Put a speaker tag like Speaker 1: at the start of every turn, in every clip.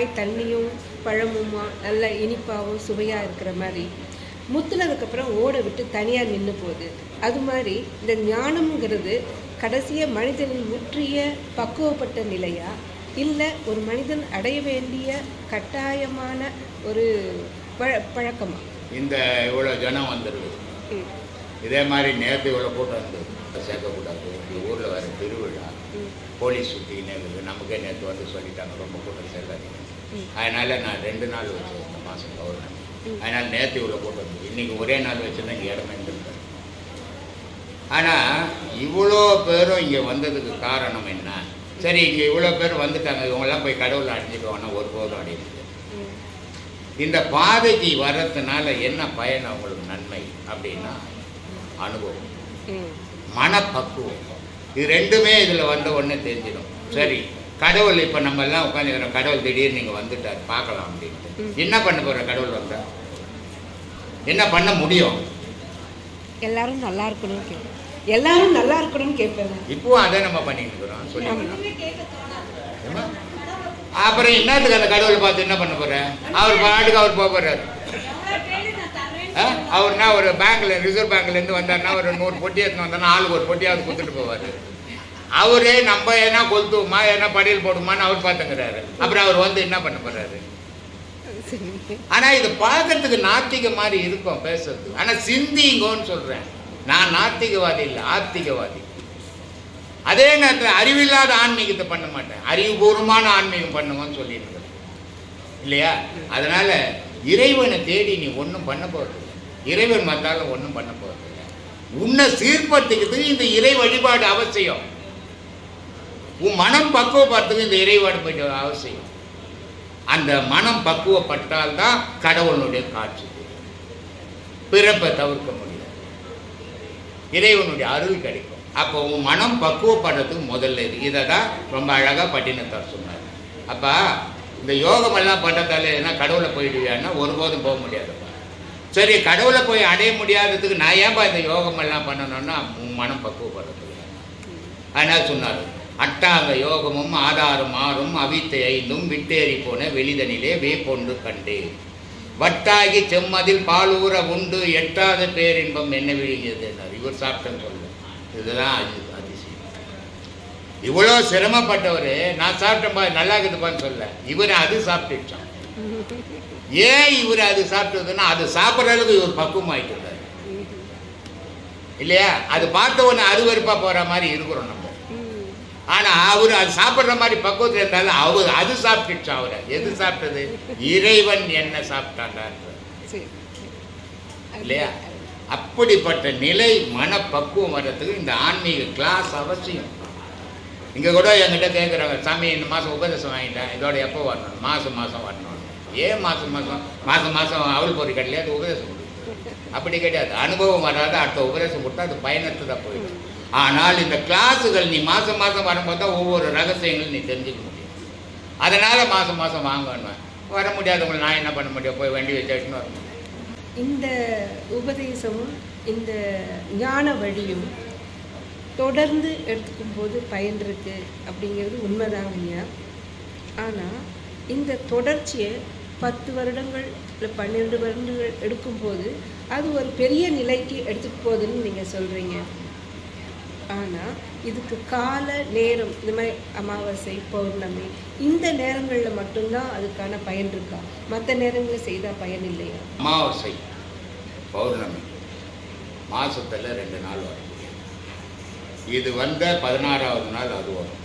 Speaker 1: வாய் தண்ணியும் பழமுமா நல்ல இனிப்பாகவும் சுவையாக இருக்கிற மாதிரி முத்துனதுக்கப்புறம் ஓட விட்டு தனியாக நின்று போகுது அது மாதிரி இந்த ஞானம்ங்கிறது கடைசியாக மனிதனின் முற்றிய பக்குவப்பட்ட நிலையா இல்லை ஒரு மனிதன் அடைய வேண்டிய கட்டாயமான ஒரு பழ பழக்கமா
Speaker 2: இந்த இவ்வளோ ஜனம் வந்துடுது
Speaker 1: ம்,
Speaker 2: இதே மாதிரி நேற்று இவ்வளோ கூட்டம் இருந்தது சேர்க்கக்கூடாது இந்த ஊரில் வர திருவிழா
Speaker 1: ம்,
Speaker 2: போலீஸ் சுற்றினே இருக்குது நமக்கே நேற்று வந்து சொல்லிட்டாங்க ரொம்ப கூட்டம் சேர்க்காதீங்க
Speaker 1: ம்.
Speaker 2: அதனால் நான் ரெண்டு நாள் வச்சு இந்த மாதம் பௌர்ணமி
Speaker 1: ம்.
Speaker 2: அதனால் நேற்று இவ்வளோ கூட்டம் இருந்தது இன்றைக்கி ஒரே நாள் வச்சுருந்தா இங்கே இடமே இருந்திருக்காரு ஆனால் இவ்வளோ பேரும் இங்கே வந்ததுக்கு காரணம் என்ன சரி இங்கே இவ்வளோ பேர் வந்துட்டாங்க இவங்கெல்லாம் போய் கடவுளை அடைஞ்சிடுவாங்கன்னா ஒருபோதும் அடைய முடியாது
Speaker 1: ம்,
Speaker 2: இந்த பாதைக்கு வர்றதுனால என்ன பயன் அவங்களுக்கு நன்மை அப்படின்னா அனுபவம்
Speaker 1: ம்,
Speaker 2: மனப்பக்குவம் இது ரெண்டுமே இதில் வந்த உடனே தெரிஞ்சிடும் சரி கடவுள் இப்போ நம்ம எல்லாம் உட்காந்துக்கிறோம் கடவுள் திடீர்னு நீங்கள் வந்துட்டார் பார்க்கலாம் அப்படின்ட்டு
Speaker 1: ம்.
Speaker 2: என்ன பண்ண போகிற கடவுள் வந்தா என்ன பண்ண முடியும்
Speaker 1: எல்லாரும் நல்லா இருக்கணும்னு கேட்பேன் எல்லாரும் நல்லா இருக்கணும்னு கேட்பேன்
Speaker 2: இப்போவும் அதை நம்ம பண்ணிட்டு இருக்கிறோம் சொல்லிக்கலாம் ஏம்மா? அப்புறம் என்னத்துக்கு அந்த கடவுளை பார்த்து என்ன பண்ண போற அவர் பாட்டுக்கு அவர் போக போறாரு ஆ? அவர்னா ஒரு பேங்க்ல ரிசர்வ் பேங்க்ல இருந்து வந்தாருன்னா ஒரு நூறு பொட்டி எடுத்துன்னு வந்தாருன்னா ஆளுக்கு ஒரு பொட்டியாவது கொடுத்துட்டு போவாரு அவரே நம்ம என்ன கொளுத்துவோமா என்ன படியல் போடுமான்னு அவர் பார்த்துங்கிறாரு அப்புறம் அவர் வந்து என்ன பண்ண போறாரு
Speaker 1: சரி
Speaker 2: ஆனா இது பார்க்கறதுக்கு நாத்திக மாதிரி இருக்கும் பேசுறது ஆனா சிந்திங்கோன்னு சொல்றேன் நான் நாத்திகவாதி இல்லை ஆத்திகவாதி அதே நேரத்தில் அறிவில்லாத ஆன்மீகத்தை பண்ண மாட்டேன் அறிவுபூர்வமான ஆன்மீகம் பண்ணுவோன்னு சொல்லியிருக்கிறேன் இல்லையா அதனால இறைவனை தேடி நீ ஒன்றும் பண்ண போறது இல்லை. இறைவன் வந்தாலும் ஒன்றும் பண்ண போறது இல்லை. உன்னை சீர்படுத்திக்கிறதுக்கு இந்த இறை வழிபாடு அவசியம் உன் மனம் பக்குவப்படுறதுக்கு இந்த இறை வழிபாடு அவசியம் அந்த மனம் பக்குவப்பட்டால் தான் கடவுளுடைய காட்சி தெரியும். பிறப்பை தவிர்க்க முடியும் இறைவனுடைய அருள் கிடைக்கும் அப்போ உன் மனம் பக்குவப்படுறதுக்கு முதல்ல இது இதை தான் ரொம்ப அழகாக பட்டினத்தார் சொன்னார் அப்போ இந்த யோகமெல்லாம் பண்ணுறதால என்ன கடவுளை போயிடுவியான்னா ஒருபோதும் போக முடியாதுப்பா சரி கடவுளை போய் அடைய முடியாததுக்கு நான் ஏன்பா இந்த யோகமெல்லாம் பண்ணணும்னா உன் மனம் பக்குவப்படுறதுக்கு அதனால் சொன்னார் அட்டாங்க யோகமும் ஆதாரம் ஆறும் அவித்தை ஐந்தும் விட்டேறி போன வெளிதனிலே வேப்பொன்று கண்டே வட்டாகி செம்மதில் பாலூர உண்டு எட்டாத பேரின்பம் என்ன விழுங்கியது என்றார் இவர் சாப்பிட்டேன்னு சொல்ல இதுதான் அதி- அதிசயம் இவ்வளோ சிரமப்பட்டவர் நான் சாப்பிட்டேன்பா நல்லா இருக்குதுப்பான்னு சொல்ல இவர் அது சாப்பிட்டுச்சான் ஏன் இவர் அது சாப்பிட்டதுன்னா அது சாப்பிட்ற அளவுக்கு இவர் பக்குவம் ஆயிட்டு இல்லையா அது பார்த்த உடனே அருவருப்பா போற மாதிரி இருக்கிறோம் நம்ம
Speaker 1: ம்,
Speaker 2: ஆனா அவர் அது சாப்பிட்ற மாதிரி பக்குவத்தில் இருந்தாலும் அவர் அது சாப்பிட்டுச்சு அவரை எது சாப்பிட்டது இறைவன் என்ன சாப்பிட்டாங்க
Speaker 1: சரி சரி.
Speaker 2: இல்லையா அப்படிப்பட்ட நிலை மனப்பக்குவம் வர்றதுக்கு இந்த ஆன்மீக கிளாஸ் அவசியம் இங்க கூட என்கிட்ட கேட்குறாங்க சாமி இந்த மாசம் உபதேசம் வாங்கிட்டேன் இதோட எப்போ வரணும் மாசம் மாசம் வரணும் ஏன் மாசம் மாசம் மாசம் மாசம் அவள் பொறி கட்டலையே அது உபதேசம் கொடு அப்படி கிடையாது அனுபவம் வராத அடுத்த உபதேசம் கொடுத்தா அது பயனற்று தான் போயிடும் ஆனால் இந்த கிளாஸுகள் நீ மாசம் மாசம் வரும்போது தான் ஒவ்வொரு ரகசியங்களும் நீ தெரிஞ்சுக்க முடியும் அதனால மாசம் மாசம் வாங்கணும் வர முடியாதவங்களை நான் என்ன பண்ண முடியும் போய் வண்டி வச்சுட்டு வரணும்
Speaker 1: இந்த உபதேசமும் இந்த ஞான வழியும் தொடர்ந்து எடுத்துக்கும் போது பயன் இருக்கு அப்படிங்கிறது உண்மைதாங்க ஐயா ஆனால் இந்த தொடர்ச்சியை பத்து வருடங்கள் இல்லை பன்னிரெண்டு வருடங்கள் எடுக்கும்போது அது ஒரு பெரிய நிலைக்கு எடுத்துட்டு போகுதுன்னு நீங்கள் சொல்கிறீங்க ஆனால் இதுக்கு கால நேரம் இந்த மாதிரி அமாவாசை பௌர்ணமி இந்த நேரங்களில் மட்டும்தான் அதுக்கான பயன் இருக்கா மற்ற நேரங்களில் செய்தால் பயன் இல்லையா
Speaker 2: அமாவாசை பௌர்ணமி மாசத்துல ரெண்டு நாள் வரும் இது வந்த பதினாறாவது நாள் அது வரும்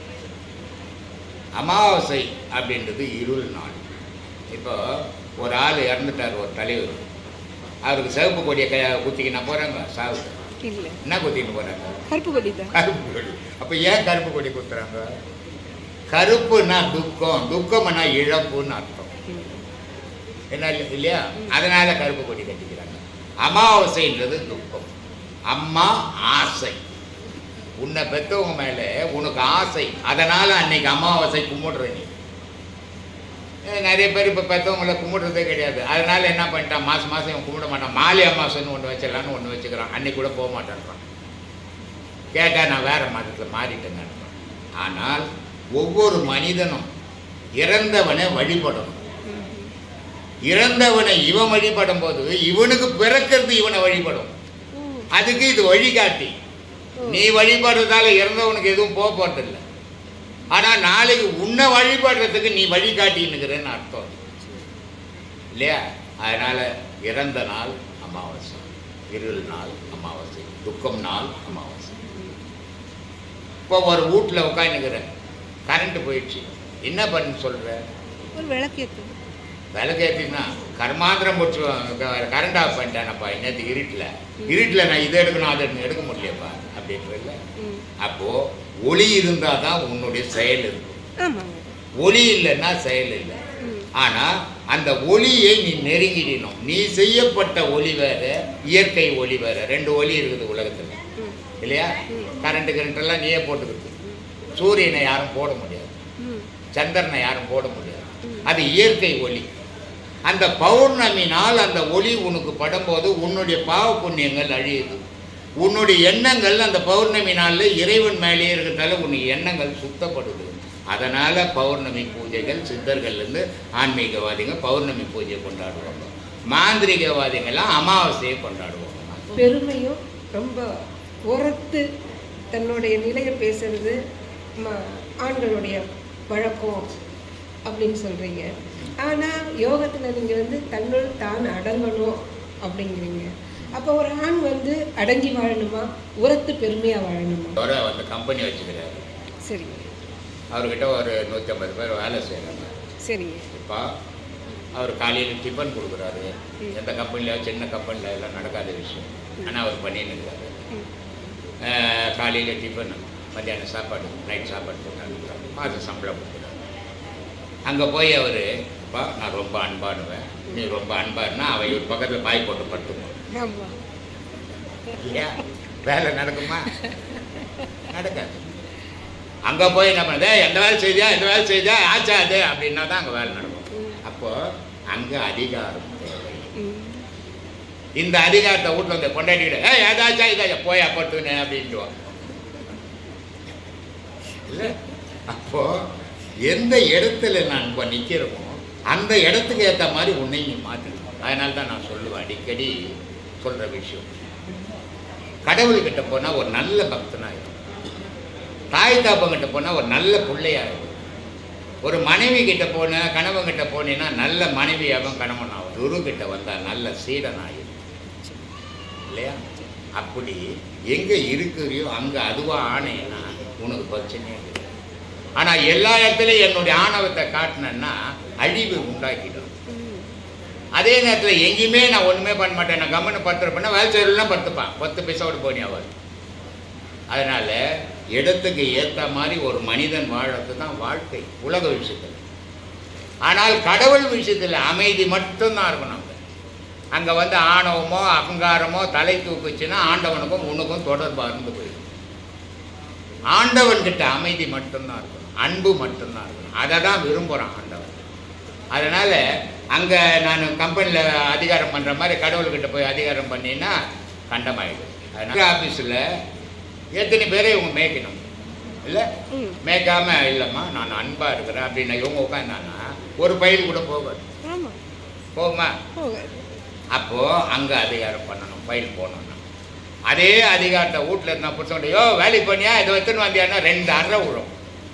Speaker 2: அமாவாசை அப்படின்றது இருள் நாள் இப்போ ஒரு ஆள் இறந்துட்டார் ஒரு தலைவர் அவருக்கு சிவப்பு கொடியை க குத்திக்கினா போகிறாங்க சாவு
Speaker 1: இல்லை
Speaker 2: என்ன குத்திக்கிட்டு போகிறாங்க
Speaker 1: கருப்பு கொடி தான்
Speaker 2: கருப்பு கொடி அப்போ ஏன் கருப்பு கொடி குத்துறாங்க கருப்புன்னா துக்கம் துக்கம்னா இழப்புன்னு அர்த்தம் என்ன இல்ல- இல்லையா அதனால கருப்பு கொடி கட்டிக்கிறாங்க அமாவாசைன்றது துக்கம் அம்மா ஆசை உன்னை பெற்றவங்க மேல உனக்கு ஆசை அதனால அன்னைக்கு அமாவாசை கும்பிடுற நீ ஏ, நிறைய பேர் இப்போ பெற்றவங்கள கும்பிடுறதே கிடையாது அதனால என்ன பண்ணிட்டான் மாசம் மாசம் இவன் கும்பிட மாட்டான் மாலி அமாவாசைன்னு ஒன்று வச்சிடலான்னு ஒன்று வச்சுக்கிறான் அன்னைக்கு கூட போக மாட்டேன்றான் கேட்டால் நான் வேற மதத்தில் மாறிட்டேன்னு ஆனால் ஒவ்வொரு மனிதனும் இறந்தவனை வழிபடணும் இறந்தவனை இவன் வழிபடும் போது இவனுக்கு பிறக்கிறது இவனை வழிபடும்
Speaker 1: ஓ
Speaker 2: அதுக்கு இது வழிகாட்டி நீ வழிபடுறதால இறந்தவனுக்கு எதுவும் போக போறதில்லை ஆனா நாளைக்கு உன்னை வழிபடுறதுக்கு நீ வழிகாட்டின்னுக்கிறேன்னு அர்த்தம் இல்லையா அதனால இறந்த நாள் அமாவாசை இருள் நாள் அமாவாசை துக்கம் நாள் அமாவாசை இப்போ ஒரு வீட்டில் உட்காந்துக்கிறேன் கரண்ட் போயிடுச்சு என்ன பண்ணு சொல்ற
Speaker 1: ஒரு விளக்கேற்று
Speaker 2: விளக்கேற்றினா கர்மாந்திரம் போச்சு கரண்ட் ஆஃப் பண்ணிட்டேனப்பா இன்னத்துக்கு இருட்டில் இருட்டில் நான் இதை எடுக்கணும் அதை எடுக்கணும், எடுக்க முடியலப்பா அப்படின்றதுல
Speaker 1: ம்
Speaker 2: அப்போ ஒளி இருந்தால் தான் உன்னுடைய செயல் இருக்கும்
Speaker 1: ஆமாங்க
Speaker 2: ஒளி இல்லைன்னா செயல் இல்லை
Speaker 1: ம்
Speaker 2: ஆனா அந்த ஒளியை நீ நெருங்கிடணும் நீ செய்யப்பட்ட ஒளி வேற இயற்கை ஒளி வேற ரெண்டு ஒளி இருக்குது உலகத்துல
Speaker 1: ம்
Speaker 2: இல்லையா
Speaker 1: ம்.
Speaker 2: கரண்ட் கரண்ட் எல்லாம் நீயே போட்டுக்கிட்டு சூரியனை யாரும் போட முடியாது
Speaker 1: ம்
Speaker 2: சந்திரனை யாரும் போட முடியாது
Speaker 1: ம்.
Speaker 2: அது இயற்கை ஒளி அந்த பௌர்ணமி நாள் அந்த ஒளி உனக்கு படும்போது உன்னுடைய பாவ புண்ணியங்கள் அழியுது உன்னுடைய எண்ணங்கள் அந்த பௌர்ணமி நாளில் இறைவன் மேலேயே இருக்கிறதால உன்னுடைய எண்ணங்கள் சுத்தப்படுது அதனால பௌர்ணமி பூஜைகள் சித்தர்கள்லேருந்து ஆன்மீகவாதிங்க பௌர்ணமி பூஜை கொண்டாடுவாங்க மாந்திரிகவாதிகள்லாம் அமாவாசையை கொண்டாடுவாங்க
Speaker 1: பெருமையும் ரொம்ப உரத்து தன்னுடைய நிலையை பேசுறது ம- ஆண்களுடைய வழக்கம் அப்படின்னு சொல்கிறீங்க ஆனால் யோகத்தில் நீங்கள் வந்து தன்னுள் தான் அடங்கணும் அப்படிங்கிறீங்க அப்போ ஒரு ஆண் வந்து அடங்கி வாழணுமா உரத்து பெருமையாக வாழணுமா
Speaker 2: அவரை அந்த கம்பெனி வச்சுக்கிறாரு
Speaker 1: சரிங்க
Speaker 2: அவர்கிட்ட ஒரு நூற்றி ஐம்பது பேர் வேலை செய்கிறாங்க
Speaker 1: சரிங்க
Speaker 2: இப்போ அவர் காலையில் டிஃபன் கொடுக்குறாரு
Speaker 1: ம்.
Speaker 2: எந்த கம்பெனியில் சின்ன கம்பெனியில் எல்லாம் நடக்காத விஷயம் ஆனால் அவர் பண்ணின்னு இருக்காரு
Speaker 1: ம்
Speaker 2: காலையில் டிஃபன் மத்தியானம் சாப்பாடு நைட் சாப்பாடு போட்டாங்க மாத சம்பளம் கொடுக்குறாரு அங்கே போய் அவர் அப்பா நான் ரொம்ப அன்பானுவேன் நீ ரொம்ப அன்பாருன்னா அவன் இவர் பக்கத்தில் பாய் போட்டு படுத்துப்பான்
Speaker 1: ஆமாம்
Speaker 2: இல்லையா வேலை நடக்குமா நடக்காது அங்கே போய் என்ன பண்ணுது எந்த வேலை செய்தியா எந்த வேலை செய்தியா ஆச்சா அது அப்படின்னா தான் அங்கே வேலை நடக்கும்
Speaker 1: ம்.
Speaker 2: அப்போ அங்கே அதிகாரம் தேவை
Speaker 1: ம்
Speaker 2: இந்த அதிகாரத்தை வீட்டில் வந்து கொண்டாடிக்கிட்டு ஏ ஏதாச்சா இதாச்சா போய் அப்பட்டுன்னு அப்படின்ட்டுவாங்க இல்லை அப்போ எந்த இடத்துல நான் இப்போ நிற்கிறோமோ அந்த இடத்துக்கு ஏற்ற மாதிரி உன்னை நீ மாற்றிக்கணும் அதனால தான் நான் சொல்லுவேன் அடிக்கடி சொல்கிற விஷயம் கடவுள்கிட்ட போனால் ஒரு நல்ல பக்தனாயிரும் தாய் தாப்பங்கிட்ட போனால் ஒரு நல்ல பிள்ளையாயிரும் ஒரு மனைவி கிட்ட போன கணவன் கிட்ட போனீங்கன்னா நல்ல மனைவியாகவும் கணவன் ஆகும் குரு கிட்ட வந்தால் நல்ல சீடன் ஆயிரும் இல்லையா அப்படி எங்கே இருக்கிறியோ அங்கே அதுவாக ஆனேன்னா உனக்கு பிரச்சனையே கிடையாது ஆனால் எல்லா இடத்துலையும் என்னுடைய ஆணவத்தை காட்டினேன்னா அழிவு உண்டாக்கிடும்
Speaker 1: ம்
Speaker 2: அதே நேரத்தில் எங்கேயுமே நான் ஒன்றுமே பண்ண மாட்டேன் நான் கம்மனு படுத்துருப்பேன்னா வேலை செய்யலாம் படுத்துப்பான் பத்து பைசாவோட போனி அவர் அதனால இடத்துக்கு ஏற்ற மாதிரி ஒரு மனிதன் வாழறது தான் வாழ்க்கை உலக விஷயத்தில் ஆனால் கடவுள் விஷயத்தில் அமைதி மட்டும்தான் இருக்கணும் அங்க. அங்கே வந்து ஆணவமோ அகங்காரமோ தலை தூக்குச்சுன்னா ஆண்டவனுக்கும் உனக்கும் தொடர்பு இருந்து போயிடும் ஆண்டவன்கிட்ட அமைதி மட்டும்தான் இருக்கணும் அன்பு மட்டும்தான் இருக்கணும் அதை தான் விரும்புகிறான் ஆண்டவன் அதனால் அங்கே நான் கம்பெனியில் அதிகாரம் பண்ணுற மாதிரி கடவுள்கிட்ட போய் அதிகாரம் பண்ணினா கண்டமாயிடும் அதனால் ஆஃபீஸில் எத்தனை பேரை இவங்க மேய்க்கணும் இல்லை
Speaker 1: ம்
Speaker 2: மேய்க்காம இல்லைம்மா நான் அன்பாக இருக்கிறேன் அப்படின்னு இவங்க உட்காந்தானா ஒரு பயில் கூட போகாது
Speaker 1: ஆமாம்
Speaker 2: போகுமா
Speaker 1: போகாது
Speaker 2: அப்போது அங்கே அதிகாரம் பண்ணணும் பயில் போகணும்னா அதே அதிகாரத்தை வீட்டில் இருந்தால் புடிச்சோண்டு யோ வேலைக்கு பண்ணியா இதை எடுத்துன்னு வந்தியான்னா ரெண்டு அரை விழும்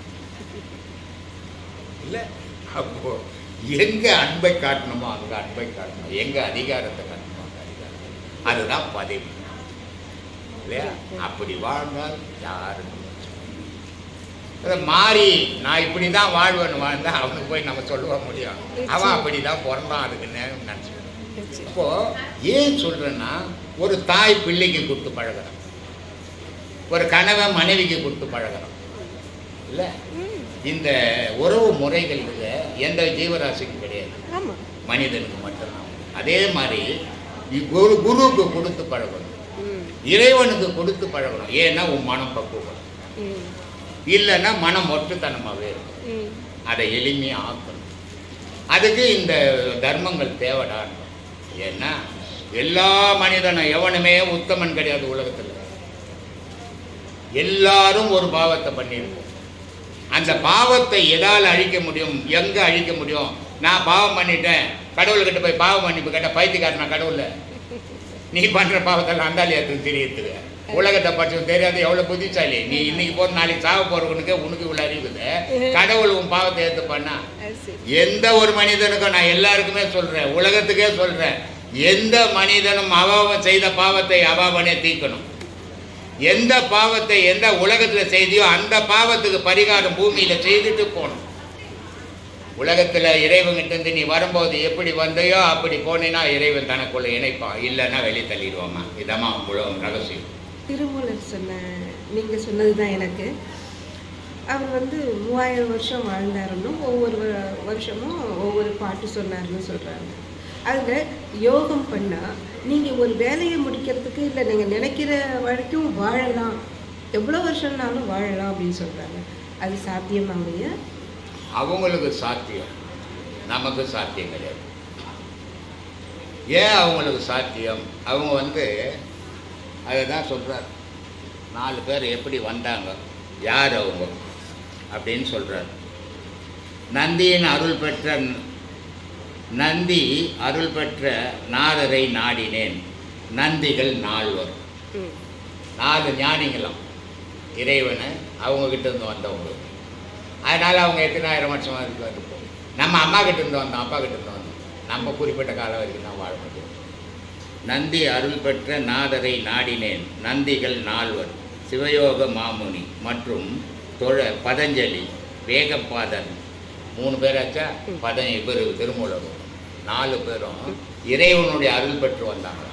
Speaker 2: இல்லை அப்போ எங்கே அன்பை காட்டணுமோ அங்கே அன்பை காட்டணும் எங்கே அதிகாரத்தை காட்டணுமோ அங்கே அதிகாரம் அதுதான் பதவி இல்லையா அப்படி வாழ்ந்தால் யாரும் அதை மாறி நான் இப்படி தான் வாழ்வேன்னு வாழ்ந்தா அவனுக்கு போய் நம்ம சொல்லுவ முடியும் அவன் அப்படி தான் பிறந்தான் அதுக்குன்னு நினச்சிக்கணும்
Speaker 1: சரி.
Speaker 2: அப்போ ஏன் சொல்றேன்னா ஒரு தாய் பிள்ளைக்கு கொடுத்து பழகுறான் ஒரு கணவன் மனைவிக்கு கொடுத்து பழகுறான் இல்ல
Speaker 1: ம்
Speaker 2: இந்த உறவு முறைகள் இருக்கு எந்த ஜீவராசிக்கும் கிடையாது
Speaker 1: ஆமாம்
Speaker 2: மனிதனுக்கு மட்டும்தான் அதே மாதிரி இ- குரு குருவுக்கு கொடுத்து பழகணும்
Speaker 1: ம்
Speaker 2: இறைவனுக்கு கொடுத்து பழகணும் ஏன்னா உன் மனம் பக்குவம்
Speaker 1: ம்
Speaker 2: இல்லைன்னா மனம் ஒற்றுத்தனமாகவே இருக்கும்
Speaker 1: ம்
Speaker 2: அதை எளிமையாக ஆக்கணும் அதுக்கு இந்த தர்மங்கள் தேவைடான் ஏன்னா எல்லா மனிதனும் எவனுமே உத்தமன் கிடையாது உலகத்தில் எல்லாரும் ஒரு பாவத்தை பண்ணியிருக்கோம் அந்த பாவத்தை எதால் அழிக்க முடியும் எங்க அழிக்க முடியும் நான் பாவம் பண்ணிட்டேன் கடவுள்கிட்ட போய் பாவம் மன்னிப்பு கேட்ட பைத்தியக்காரனா கடவுள்ல நீ பண்ற பாவத்தெல்லாம் அந்தாலியாத்துக்கு தெரியறதுக்கு உலகத்தை பற்றி தெரியாத எவ்வளவு புத்திசாலி நீ இன்னைக்கு போற நாளைக்கு சாவ போறவனுக்கு உனக்கு இவ்வளவு அறிவுது கடவுள் உன் பாவத்தை ஏத்து பண்ணா
Speaker 1: அது சரி
Speaker 2: எந்த ஒரு மனிதனுக்கும் நான் எல்லாருக்குமே சொல்றேன் உலகத்துக்கே சொல்றேன் எந்த மனிதனும் அவன் செய்த பாவத்தை அவனே தீக்கணும் எந்த பாவத்தை எந்த உலகத்துல செய்தியோ அந்த பாவத்துக்கு பரிகாரம் பூமியில செய்துட்டு போகணும் உலகத்துல இறைவன்கிட்ட இருந்து நீ வரும்போது எப்படி வந்தையோ அப்படி போனேன்னா இறைவன் தனக்குள்ள இணைப்பான் இல்லைன்னா வெளியே தள்ளிடுவாமா இதமா உலகம் ரகசியம்
Speaker 1: திருமூலர் சொன்ன நீங்க சொன்னது தான் எனக்கு அவர் வந்து மூவாயிரம் வருஷம் வாழ்ந்தாருன்னு ஒவ்வொரு வ- வருஷமும் ஒவ்வொரு பாட்டு சொன்னாருன்னு சொல்றாங்க அதுல யோகம் பண்ணா நீங்க ஒரு வேலையை முடிக்கிறதுக்கு இல்லை நீங்க நினைக்கிற வரைக்கும் வாழலாம் எவ்வளோ வருஷம்னாலும் வாழலாம் அப்படின்னு சொல்றாங்க அது சாத்தியமாங்க
Speaker 2: அவங்களுக்கு சாத்தியம் நமக்கு சாத்தியம் கிடையாது ஏன் அவங்களுக்கு சாத்தியம் அவங்க வந்து அதை தான் சொல்கிறார் நாலு பேர் எப்படி வந்தாங்க யார் அவங்க அப்படின்னு சொல்கிறார் நந்தியின் அருள் பெற்ற நந்தி அருள் பெற்ற நாரரை நாடினேன் நந்திகள் நால்வர் நாலு ஞானிங்களாம் இறைவனை அவங்க கிட்ட இருந்து வந்தவங்க அதனால அவங்க எத்தனாயிரம் வருஷமா இருக்கு நம்ம அம்மா கிட்ட இருந்து வந்தோம் அப்பா கிட்ட இருந்து வந்தோம் நம்ம குறிப்பிட்ட காலம் வரைக்கும் தான் வாழ முடியும் நந்தி அருள் பெற்ற நாதரை நாடினேன் நந்திகள் நால்வர் சிவயோக மாமுனி மற்றும் தொழ பதஞ்சலி வேகப்பாதன் மூணு பேராச்சா பத இவர் திருமூலர் நாலு பேரும் இறைவனுடைய அருள் பெற்று வந்தாங்களாம்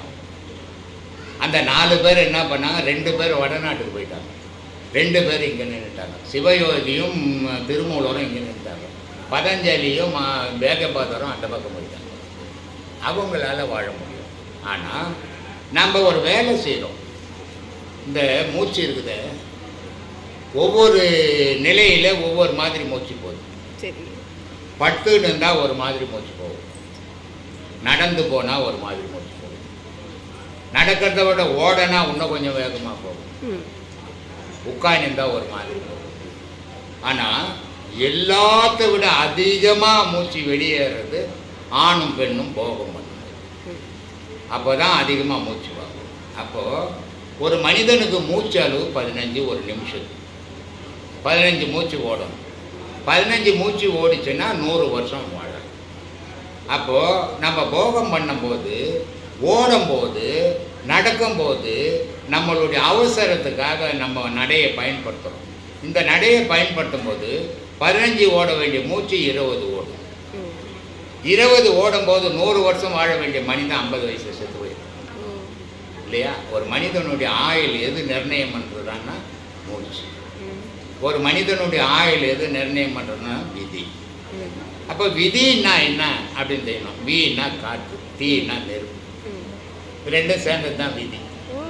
Speaker 2: அந்த நாலு பேர் என்ன பண்ணாங்க ரெண்டு பேர் வடநாட்டுக்கு போயிட்டாங்க ரெண்டு பேர் இங்கே நின்றுட்டாங்க சிவயோகியும் திருமூலரும் இங்கே நின்றுட்டாங்க பதஞ்சலியும் ஆ, வேகபாதரும் அந்த பக்கம் போயிட்டாங்க அவங்களால வாழ முடியும் ஆனால் நம்ம ஒரு வேலை செய்கிறோம் இந்த மூச்சு இருக்குதே ஒவ்வொரு நிலையில் ஒவ்வொரு மாதிரி மூச்சு போகுது
Speaker 1: சரி
Speaker 2: பட்டுன்னு இருந்தால் ஒரு மாதிரி மூச்சு போகும் நடந்து போனால் ஒரு மாதிரி மூச்சு போகும் நடக்கிறத விட ஓடனா இன்னும் கொஞ்சம் வேகமாக போகும்
Speaker 1: ம்
Speaker 2: உட்கார்ந்துருந்தா ஒரு மாதிரி போகும் ஆனால் எல்லாத்த விட அதிகமாக மூச்சு வெளியேறது ஆணும் பெண்ணும் போகம் பண்ணுது
Speaker 1: ம்
Speaker 2: அப்போ தான் அதிகமாக மூச்சு வாங்கும் அப்போது ஒரு மனிதனுக்கு மூச்சு அளவு பதினஞ்சு ஒரு நிமிஷம் பதினஞ்சு மூச்சு ஓடணும் பதினஞ்சு மூச்சு ஓடிச்சுன்னா நூறு வருஷம் வாழலாம் அப்போது நம்ம போகம் பண்ணும்போது ஓடும்போது நடக்கும்போது நம்மளுடைய அவசரத்துக்காக நம்ம நடையை பயன்படுத்துகிறோம் இந்த நடையை பயன்படுத்தும் போது பதினஞ்சு ஓட வேண்டிய மூச்சு இருபது ஓடும்
Speaker 1: ம்
Speaker 2: இருபது ஓடும்போது நூறு வருஷம் வாழ வேண்டிய மனிதன் ஐம்பது வயசு செத்து போயிடும்
Speaker 1: ம்
Speaker 2: இல்லையா ஒரு மனிதனுடைய ஆயுள் எது நிர்ணயம் பண்ணுறதான்னா மூச்சு
Speaker 1: ம்
Speaker 2: ஒரு மனிதனுடைய ஆயுள் எது நிர்ணயம் பண்ணுறதுன்னா விதி
Speaker 1: ம்
Speaker 2: அப்போ விதின்னா என்ன அப்படின்னு தெரியணும் வீன்னா காற்று தீன்னா நெருப்பு
Speaker 1: ம்
Speaker 2: ரெண்டும் சேர்ந்தது தான் விதி
Speaker 1: ஓ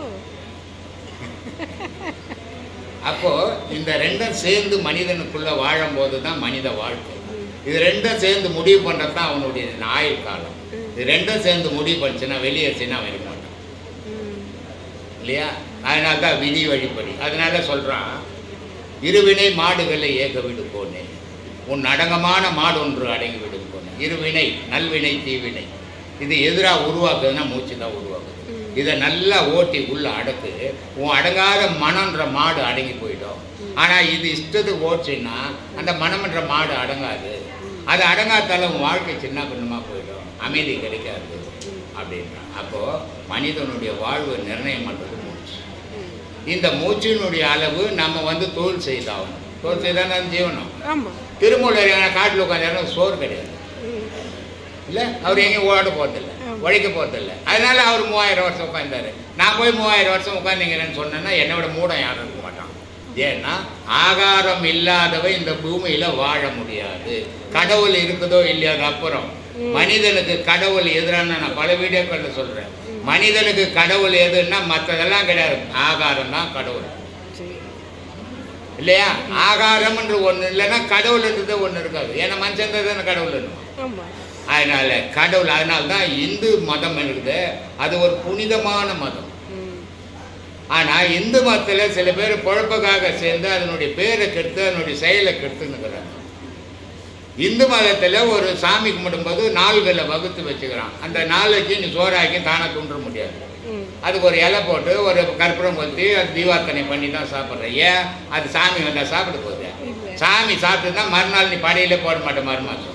Speaker 2: அப்போ இந்த ரெண்டும் சேர்ந்து மனிதனுக்குள்ள வாழும்போது தான் மனித வாழ்க்கை
Speaker 1: ம்
Speaker 2: இது ரெண்டும் சேர்ந்து முடிவு பண்ணுறது தான் அவனுடைய ஆயுள் காலம்
Speaker 1: ம்.
Speaker 2: இது ரெண்டும் சேர்ந்து முடிவு பண்ணுச்சுன்னா வெளியேச்சுன்னா அவன் இருக்க மாட்டான்
Speaker 1: ம்
Speaker 2: இல்லையா அதனால தான் விதி வழிப்படி அதனால சொல்கிறான் இருவினை மாடுகளை ஏக விடு போனேன் உன் அடங்கமான மாடு ஒன்று அடங்கி விடும் போனேன் இருவினை நல்வினை தீவினை இது எதிராக உருவாக்குதுன்னா மூச்சு தான் உருவாக்குது
Speaker 1: ம்.
Speaker 2: இதை நல்லா ஓட்டி உள்ள அடக்கு உன் அடங்காத மனன்ற மாடு அடங்கி போயிடும் ஆனால் இது இஷ்டத்துக்கு ஓடிச்சுன்னா அந்த மனம்ன்ற மாடு அடங்காது அது அடங்காதால உன் வாழ்க்கை சின்ன பின்னமாக போயிடும் அமைதி கிடைக்காது அப்படின்றான் அப்போது மனிதனுடைய வாழ்வு நிர்ணயம் பண்ணுறது மூச்சு
Speaker 1: ம்
Speaker 2: இந்த மூச்சினுடைய அளவு நம்ம வந்து தொழில் செய்தாகணும் தொழில் செய்தால் தான் ஜீவனம்
Speaker 1: ஆமாம்
Speaker 2: திருமூலர் எங்கன்னா காட்டில் உட்காந்து சோறு கிடையாது
Speaker 1: ம்
Speaker 2: இல்லை அவர் எங்கேயும் ஓட போகிறதில்ல
Speaker 1: ஆமா.
Speaker 2: உழைக்க போகிறதில்ல அதனால அவர் மூவாயிரம் வருஷம் உட்காந்தாரு நான் போய் மூவாயிரம் வருஷம் உட்காந்துங்கிறேன்னு சொன்னேன்னா என்னை விட மூடம் யாரும் இருக்க மாட்டான் ஏன்னா ஆகாரம் இல்லாதவன் இந்த பூமியில வாழ முடியாது கடவுள் இருக்குதோ இல்லையோ அது அப்புறம்
Speaker 1: ம்.
Speaker 2: மனிதனுக்கு கடவுள் எதிரான நான் பல வீடியோக்கள்ல சொல்றேன் மனிதனுக்கு கடவுள் எதுன்னா மற்றதெல்லாம் கிடையாது ஆகாரம் தான் கடவுள்
Speaker 1: சரி
Speaker 2: இல்லையா ஆகாரம்ன்ற ஒன்று இல்லைன்னா கடவுள்ன்றது ஒன்று இருக்காது ஏன்னா மனுஷன் தானே கடவுள் இருக்கும்
Speaker 1: ஆமாம்
Speaker 2: அதனால கடவுள் அதனால தான் இந்து மதம் இருக்குது அது ஒரு புனிதமான மதம்
Speaker 1: ம்
Speaker 2: ஆனால் இந்து மதத்தில் சில பேர் பொழப்புக்காக சேர்ந்து அதனுடைய பேரை கெடுத்து அதனுடைய செயலை கெடுத்துன்னுக்கிறாங்க இந்து மதத்தில் ஒரு சாமி கும்பிடும்போது நாள்களை வகுத்து வச்சுக்கிறான் அந்த நாளைக்கு நீ சோறாக்கி தானே துன்ற முடியாது
Speaker 1: ம்
Speaker 2: அதுக்கு ஒரு இலை போட்டு ஒரு கற்பூரம் கொளுத்தி அது தீபார்த்தனை பண்ணி தான் சாப்பிட்ற ஏன் அது சாமி வந்தால் சாப்பிட போகுது
Speaker 1: இல்லை
Speaker 2: சாமி சாப்பிட்டுனா மறுநாள் நீ படையிலே போட மாட்டேன் மறுமாசம்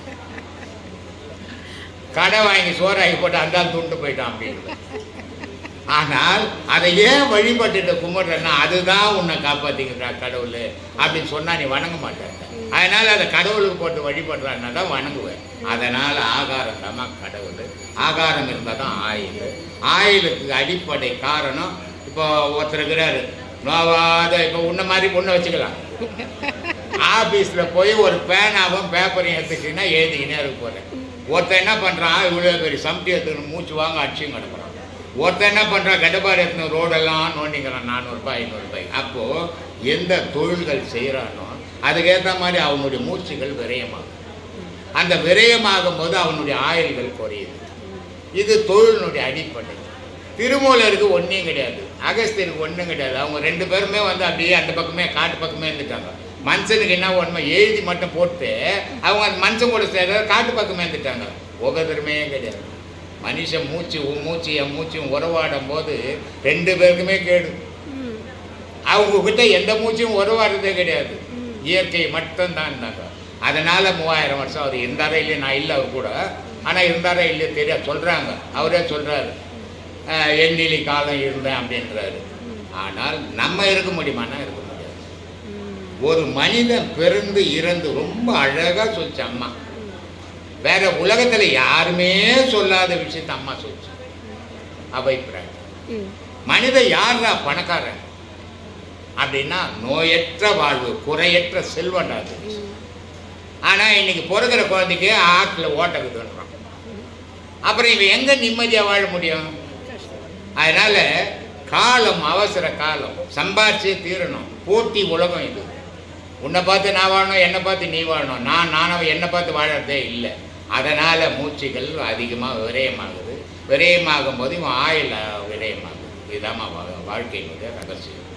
Speaker 2: கடை வாங்கி சோறாக்கி போட்டு அந்த ஆள் துண்டு போயிட்டான் அப்படின்னு ஆனால் அதை ஏன் வழிபட்டுட்டு கும்பிட்றன்னா அதுதான் உன்னை காப்பாற்றிக்கிறா கடவுள் அப்படின்னு சொன்னா நீ வணங்க மாட்டேன் அதனால அதை கடவுளுக்கு போட்டு வழிபடுறான்னா தான் வணங்குவேன் அதனால ஆகாரம் தான் கடவுள் ஆகாரம் இருந்தால் தான் ஆயில் ஆயிலுக்கு அடிப்படை காரணம் இப்போ ஒருத்தர் இருக்கிறாரு நோவாத இப்போ உன்ன மாதிரி பொண்ணை வச்சுக்கலாம் ஆபீஸில் போய் ஒரு பேனாவும் பேப்பரையும் எடுத்துக்கிட்டீங்கன்னா எழுதிக்கினே இருக்க போகிறேன் ஒருத்தன் என்ன பண்ணுறான் இவ்வளோ பெரிய சம்டி எடுத்துக்கணும் மூச்சு வாங்க அடிச்சும் கிடக்குறான் ஒருத்தன் என்ன பண்ணுறான் கெட்டபாடு எடுத்துன்னு ரோடெல்லாம் நோண்டிக்கிறான் நானூறுபா ஐநூறுபாய் அப்போது எந்த தொழில்கள் செய்கிறானோ அதுக்கேற்ற மாதிரி அவனுடைய மூச்சுகள் விரயமாகும் அந்த விரயமாகும் போது அவனுடைய ஆயுள்கள் குறையுது இது தொழிலினுடைய அடிப்படை திருமூலருக்கு ஒன்றையும் கிடையாது அகஸ்தியருக்கு ஒன்றும் கிடையாது அவங்க ரெண்டு பேருமே வந்து அப்படியே அந்த பக்கமே காட்டு பக்கமே இருந்துட்டாங்க மனுஷனுக்கு என்ன ஒன்றுமே எழுதி மட்டும் போட்டு அவங்க அந்த மனுஷன் கூட சேர்ந்த காட்டு பக்கமே இருந்துட்டாங்க ஒவ்வொருத்தருமே கிடையாது மனுஷன் மூச்சு உன் மூச்சு என் மூச்சும் உறவாடும் போது ரெண்டு பேருக்குமே கேடு
Speaker 1: ம்
Speaker 2: அவங்க கிட்ட எந்த மூச்சும் உறவாடுறதே கிடையாது
Speaker 1: ம்.
Speaker 2: இயற்கை மட்டும்தான் இருந்தாங்க அதனால மூவாயிரம் வருஷம் அவர் இருந்தாரா இல்லையா நான் இல்லை அவர் கூட ஆனால் இருந்தாரா இல்லையா தெரியாது சொல்கிறாங்க அவரே சொல்கிறாரு எண்ணிலி காலம் இருந்தேன் அப்படின்றாரு ஆனால் நம்ம இருக்க முடியுமானா இருக்க முடியாது
Speaker 1: ம்
Speaker 2: ஒரு மனிதன் பிறந்து இறந்து ரொம்ப அழகாக சொல்லிச்சு அம்மா வேற உலகத்தில் யாருமே சொல்லாத விஷயத்த அம்மா சொல்லிச்சு அபிப்பிராயம்
Speaker 1: ம்
Speaker 2: மனிதன் யாரா பணக்காரன் அப்படின்னா நோயற்ற வாழ்வு குறையற்ற செல்வம் அது
Speaker 1: ம்
Speaker 2: ஆனால் இன்னைக்கு பிறக்கிற குழந்தைக்கு ஆற்றில் ஓட்டக்குதுன்றான் அப்புறம் இவன் எங்கே நிம்மதியாக வாழ முடியும்
Speaker 1: கஷ்டம்
Speaker 2: அதனால காலம் அவசர காலம் சம்பாரிச்சே தீரணும் போட்டி உலகம் இது உன்னை பார்த்து நான் வாழணும் என்னை பார்த்து நீ வாழணும் நான் நானும் என்னை பார்த்து வாழறதே இல்லை அதனால் மூச்சுகள் அதிகமாக விரயமாகுது விரயமாகும் போது இவன் ஆயில் விரயமாகுது இதுதான் வாழ்க்கையினுடைய ரகசியம்